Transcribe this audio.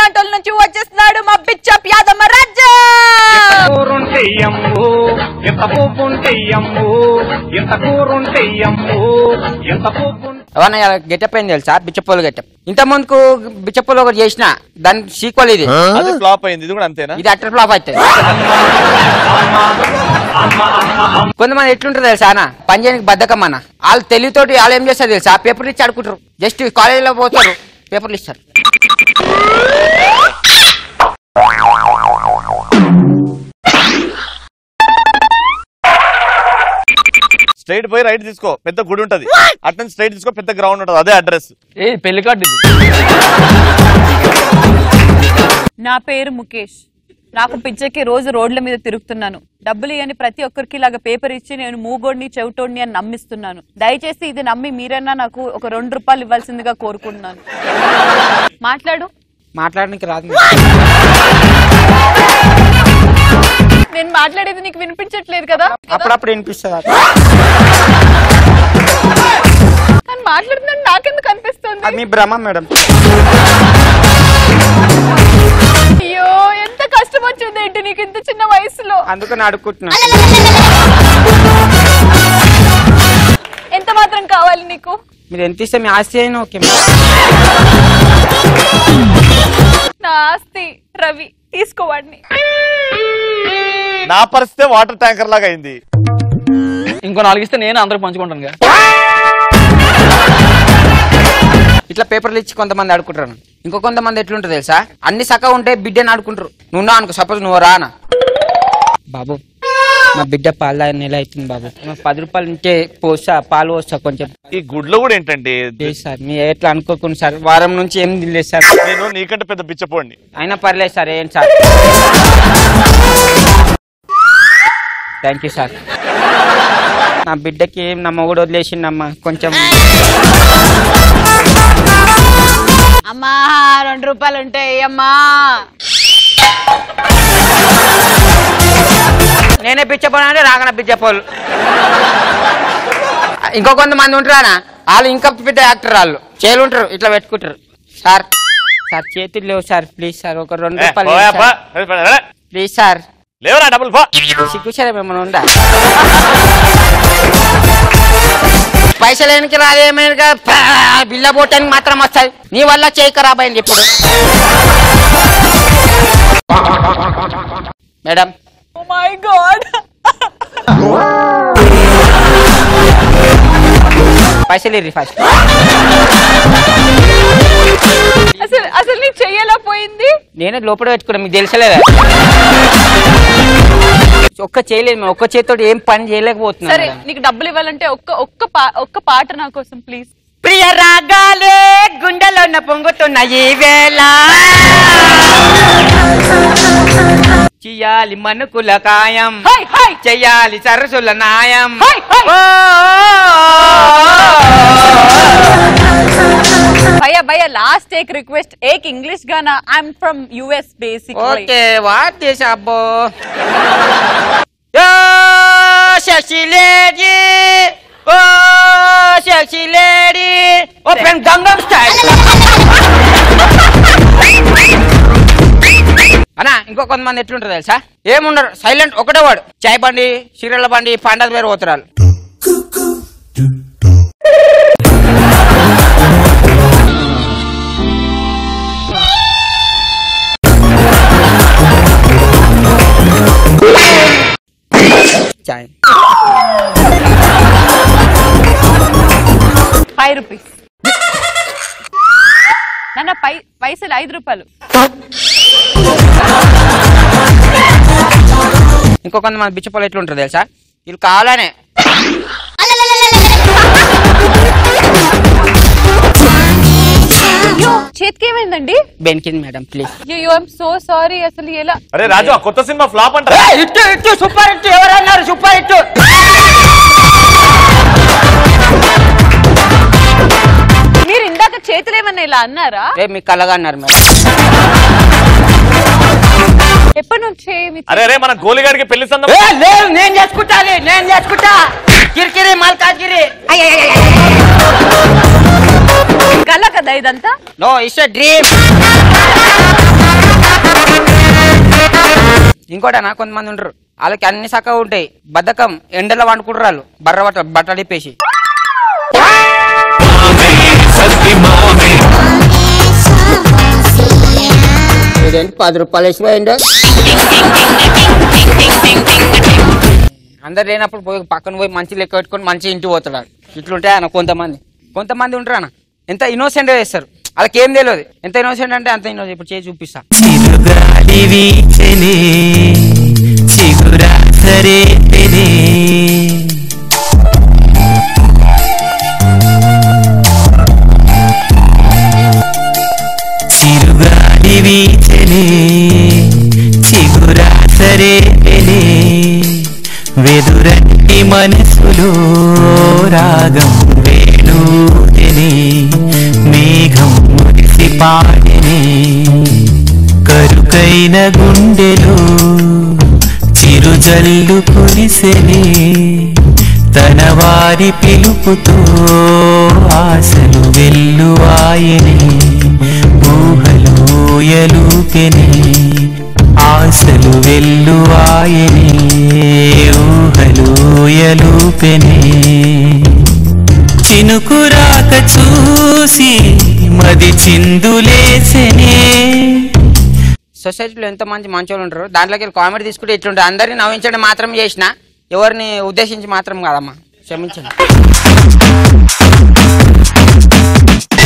Control నుంచి వచ్చేస్తున్నాడు మా బిచ్చప్ యాదమ్మ రాజా కూరుంటే అమ్ము ఎంత పువ్వుంటే అమ్ము ఎంత కూరుంటే అమ్ము ఎంత పువ్వు అవన్న గెటప్ అయింది తెలుసా బిచ్చపోలు గెటప్ ఇంత ముందుకు బిచ్చపోలు ఒకటి చేసిన దాని సీక్వల్ ఇది అది ఫ్లాప్ అయింది ఇది కూడా అంతేనా ఇది అట్టర్ ఫ్లాప్ అవుతుంది కొంతమంది ఎట్లుంటారు తెలుసా అన్న పని చేయడానికి బద్దకం అన్న వాళ్ళు తెలివితోటి వాళ్ళు ఏం చేస్తారు తెలుసా పేపర్లు ఇచ్చి ఆడుకుంటారు జస్ట్ కాలేజీలో పోతారు పేపర్లు ఇస్తారు స్ట్రైట్ పోయి రైట్ తీసుకో పెద్ద గుడి ఉంటది అటు నుంచి స్ట్రైట్ తీసుకో పెద్ద గ్రౌండ్ ఉంటది అదే అడ్రస్ ఏ పెళ్లి కార్డు ఇది నా పేరు ముఖేష్ నాకు పిచ్చకి రోజు రోడ్ల మీద తిరుగుతున్నాను డబ్బులు ఇవ్వని ప్రతి ఒక్కరికి ఇలాగ పేపర్ ఇచ్చి నేను మూగోడిని చెవిటోడిని అని నమ్మిస్తున్నాను దయచేసి ఇది నమ్మి మీరైనా నాకు ఒక రెండు రూపాయలు ఇవ్వాల్సిందిగా కోరుకుంటున్నాను మాట్లాడు మాట్లాడడానికి రాదు నేను మాట్లాడేది నీకు వినిపించట్లేదు కదా అప్పుడప్పుడు వినిపిస్తుంది కానీ మాట్లాడుతున్నాను నాకెందుకు అనిపిస్తుంది అది మీ భ్రమ మేడం అయ్యో ఎంత కష్టం వచ్చింది ఏంటి నీకు ఇంత చిన్న వయసులో అందుకని అడుక్కుంటున్నా ఎంత మాత్రం కావాలి నీకు మీరు ఎంత ఇస్తే మీ ఆస్తి అయినా ఓకే మేడం. నా ఆస్తి రవి తీసుకోవాడిని నా పరిస్థితే వాటర్ ట్యాంకర్ లాగా అయింది ఇంకో నాలుగు ఇస్తే నేను అందరికి పంచుకుంటాను కదా ఇట్లా పేపర్లు ఇచ్చి కొంతమంది ఆడుకుంటారు ఇంకో కొంతమంది ఎట్లుంటుంది తెలుసా అన్ని సక్క ఉంటే బిడ్డని ఆడుకుంటారు నువ్వు నా అనుకో సపోజ్ నువ్వు రానా బాబు మా బిడ్డ పాలు తాగిన నెల అవుతుంది బాబు నాకు పది రూపాయలు ఉంటే పోస్తా పాలు పోస్తా కొంచెం ఈ గుడ్లో కూడా ఏంటంటే లేదు సార్ మీరు ఎట్లా అనుకోకుండా సార్ వారం నుంచి ఏం తినలేదు సార్ నేను నీకంటే పెద్ద బిచ్చపోండి అయినా పర్లేదు సార్ ఏంటి సార్ థ్యాంక్ యూ సార్ నా బిడ్డకి నా మొగుడు వదిలేసిండమ్మా కొంచెం అమ్మా రెండు రూపాయలు ఉంటాయి అమ్మా నేనే పిచ్చపోను అంటే రాగన పిచ్చపోలు ఇంకో కొంతమంది ఉంటారా వాళ్ళు ఇంకా పెద్ద యాక్టర్ వాళ్ళు చేలు ఉంటారు ఇట్లా పెట్టుకుంటారు సార్ సార్ చేతులు లేవు సార్ ప్లీజ్ సార్ ఒక రెండు ఏ, రూపాయలు పోయా, ఇవ్వండి పో. సార్. ఏ, పో, ఏ, ప్లీజ్ సార్ లేవరా డబ్బులు పో సిగ్గుచారా మిమ్మల్ని ఉందా పైసలు వెనక్కి రాదేమైనా బిల్ల పోటానికి మాత్రం వస్తాయి నీ వల్ల చేయి ఖరాబ్ అయింది ఇప్పుడు మేడం మై గాడ్ పైసలు ఇర్రి ఫస్ట్ అసలు అసలు నీకు చెయ్యేలా పోయింది నేనే లోపల పెట్టుకున్నా మీకు తెలుసలేదా ఒక్క చేయలేదు మేము ఒక్క చేతితో ఏం పని చేయలేకపోతున్నాం సరే మేడం. నీకు డబ్బులు ఇవ్వాలంటే ఒక్క ఒక్క పా- ఒక్క పాట నా కోసం ప్లీజ్ ప్రియ రాగాలే గుండెలోన పొంగుతున్న ఈ వేళ చెయ్యాలి మనుకుల కాయం హై హై చెయ్యాలి సరసుల నాయం హై, హై. ఓ, భయ్యా భయ్యా లాస్ట్ ఏక్ రిక్వెస్ట్ ఏక్ ఇంగ్లీష్ గానా I'm from US basic okay what this అబ్బో oh Shashi lady oh Shashi lady open Gangnam style అన్నా ఇంకో కొంతమంది ఎట్లుంటారు తెలుసా ఏముండరు సైలెంట్ ఒకటే వాడు చాయ్ బండి సీరియల్ బండి పండగ పేరు పోతున్నారు చాయ్ ఫైవ్ రూపీస్ నాన్న పై పైసలు ఐదు రూపాయలు ఇంకో కొంతమంది బిచ్చపోలు ఎట్లుంటారు తెలుసా వీళ్ళు కావాలనే అయ్యో చేతికి ఏమైందండి బెనికింది మేడం ప్లీజ్ అయ్యో ఐఎమ్ సో సారీ అసలు ఎలా అరే రాజు ఆ కొత్త సినిమా ఫ్లాప్ అంటారా ఇట్టు ఇట్టు సూపర్ ఇట్టు ఎవరన్నారు సూపర్ ఇట్టు మీరు ఇందాక చేతులు ఏమన్నా ఇలా అన్నారా రే మీ కలగా అన్నారు మేడం ఎప్పటి నుంచి మీ అరే అరే మన గోలిగాడికి పెళ్లి సందం ఏ, లేదు నేను చేసుకుంటాలి నేను చేసుకుంటా కిరికిరి మల్కాజ్గిరి కల కదా ఇదంతా నో ఇట్స్ డ్రీమ్ ఇంకోటనా కొంతమంది ఉంటారు వాళ్ళకి అన్ని చక్కగా ఉంటాయి బద్ధకం ఎండలో వండుకుంటారు వాళ్ళు బర్ర బట్ట బట్టలు ఇప్పేసి ఇదేంటి పది రూపాయలు వేసిపోయిండు అందరు లేనప్పుడు పోయి పక్కన పోయి మంచి లెక్క పెట్టుకొని మంచి ఇంటికి పోతాడు ఆడు. ఇట్లుంటాయి అన్న కొంతమంది కొంతమంది ఉంటారు అన్న ఎంత ఇన్నోసెంట్ చేస్తారు వాళ్ళకి ఏం తెలియదు ఎంత ఇన్నోసెంట్ అంటే అంత ఇన్నోసెంట్ ఇప్పుడు చేసి చూపిస్తా చిరుగాలి వీచెనే చిగురాసరే తెనే చిరుగాలి వీచెనే చిగురాసరే తెనే వెదురంటి మనసులో రాగం వేణుతెనే మేఘం మురిసి పాడెనే కరుకైన గుండెలో చిరుజల్లు కురిసెనే తన వారి పిలుపుతో ఆశలు వెల్లువాయనే ఊహలు ఎలుకెనే ఆశలు వెల్లువాయనే ఊహలు ఎలుపెనే చినుకురాక చూసి మది చిందులేసెనే సొసైటీలో ఎంత మంచి మంచోళ్ళు ఉంటారు దాంట్లోకి వెళ్ళి కామెడీ తీసుకుంటే ఇట్లుంటుంది అందరిని నవ్వించడం మాత్రం చేసిన ఎవరిని ఉద్దేశించి మాత్రం కాదమ్మా క్షమించండి